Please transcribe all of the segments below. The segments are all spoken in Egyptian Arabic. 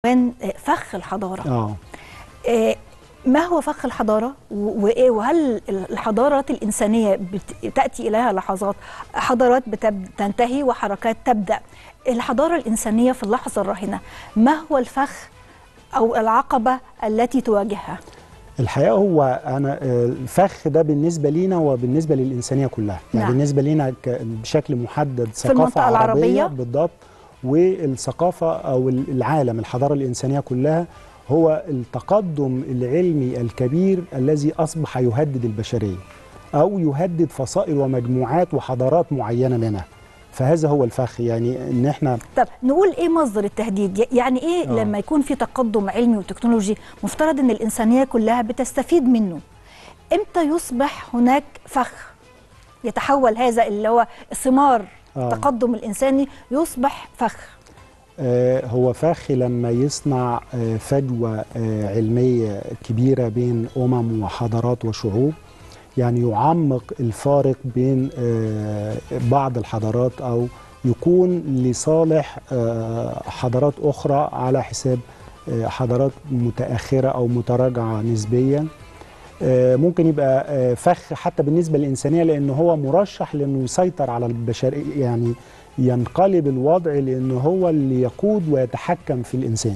عنوان فخ الحضاره اه آه، ما هو فخ الحضاره و- وايه وهل الحضارات الانسانيه بت- تاتي اليها لحظات حضارات بتب- تنتهي وحركات تبدا الحضاره الانسانيه في اللحظه الراهنه ما هو الفخ او العقبه التي تواجهها الحقيقه هو انا آه، الفخ ده بالنسبه لينا وبالنسبه للانسانيه كلها يعني نعم. بالنسبه لينا ك- بشكل محدد ثقافه المنطقة العربية. عربيه بالضبط والثقافه او العالم الحضاره الانسانيه كلها هو التقدم العلمي الكبير الذي اصبح يهدد البشريه او يهدد فصائل ومجموعات وحضارات معينه منها فهذا هو الفخ يعني ان احنا طب نقول ايه مصدر التهديد ي- يعني ايه آه. لما يكون في تقدم علمي وتكنولوجي مفترض ان الانسانيه كلها بتستفيد منه امتى يصبح هناك فخ يتحول هذا اللي هو ثمار آه. التقدم الانساني يصبح فخ آه، هو فخ لما يصنع آه، فجوة آه، علمية كبيرة بين أمم وحضارات وشعوب يعني يعمق الفارق بين آه، بعض الحضارات أو يكون لصالح آه، حضارات أخرى على حساب آه، حضارات متأخرة أو متراجعة نسبيا آه، ممكن يبقى آه، فخ حتى بالنسبة للإنسانية لأنه هو مرشح لأنه يسيطر على البشرية يعني ينقلب الوضع لأنه هو اللي يقود ويتحكم في الإنسان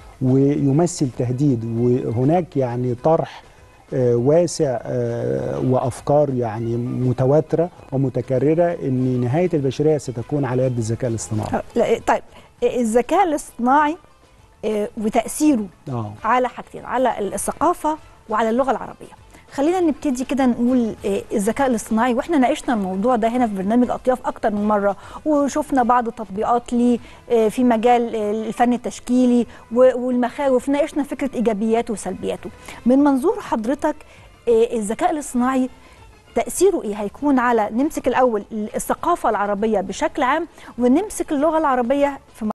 ويمثل تهديد وهناك يعني طرح آه، واسع آه، وأفكار يعني متواترة ومتكررة أن نهاية البشرية ستكون على يد الذكاء الاصطناعي لا، طيب الذكاء الاصطناعي آه، وتاثيره آه. على حاجتين على الثقافه وعلى اللغه العربيه خلينا نبتدي كده نقول آه، الذكاء الاصطناعي واحنا ناقشنا الموضوع ده هنا في برنامج اطياف اكتر من مره وشفنا بعض التطبيقات ليه آه، في مجال آه، الفن التشكيلي و- والمخاوف ناقشنا فكره ايجابياته وسلبياته من منظور حضرتك آه، الذكاء الاصطناعي تأثيره إيه؟ هيكون على نمسك الأول الثقافة العربية بشكل عام ونمسك اللغة العربية في